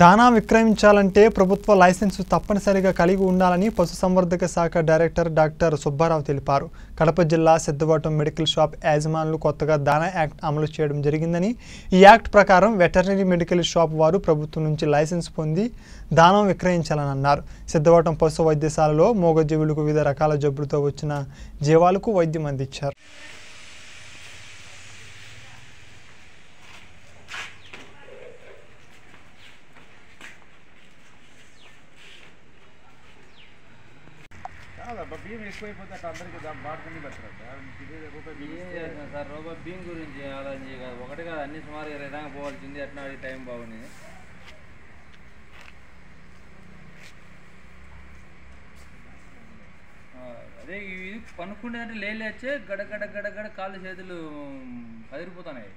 దానా విక్రయించాలంటే ప్రభుత్వ లైసెన్సు తప్పనిసరిగా కలిగి ఉండాలని పశుసంవర్ధక శాఖ డైరెక్టర్ డాక్టర్ సుబ్బారావు తెలిపారు కడప జిల్లా సిద్ధవటం మెడికల్ షాప్ యాజమానులు కొత్తగా దానా యాక్ట్ అమలు చేయడం జరిగిందని ఈ యాక్ట్ ప్రకారం వెటర్నరీ మెడికల్ షాప్ వారు ప్రభుత్వం నుంచి లైసెన్స్ పొంది దానం విక్రయించాలని అన్నారు సిద్ధవటం పశు వైద్యశాలలో మూగజీవులకు వివిధ రకాల జబ్బులతో వచ్చిన జీవాలకు వైద్యం అందించారు కాదబ్బా బియ్యం ఎక్కువైపోతే అట్లా అందరికీ దాని వాడుకుని పెట్టరు ఇదే రూపాయి బియ్యం ఏం ఇస్తే చేస్తున్నాం సార్ రూపాయి బియ్యం గురించి ఆలోచించి కాదు ఒకటి కాదు అన్ని సుమారు ఇరవై దాకా పోవాల్సింది అట్లా అది టైం బాగుంది ఆ, అదే ఇది పనుకుండేదంటే లేలేచ్చే గడ గడ గడ గడ కాళ్ళు చేతులు కదిరిపోతున్నాయి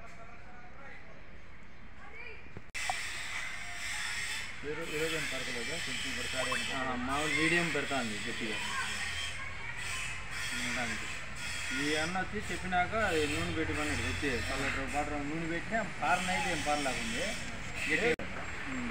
ఈరో- ఈరోజు ఏం పరకలేదా కొంచెం పడతారు ఆ, మామూలు మీడియం పెడతాంది గట్టిగా తినడానికి. ఈ అన్న వచ్చి చెప్పినాక ఈ నూనె పెట్టుకున్నాడు వచ్చి పది లీటర్ వాటర్ నూనె పెట్టినా పారన అయితే ఏం పారలాగుంది గట్టిగా ఉమ్.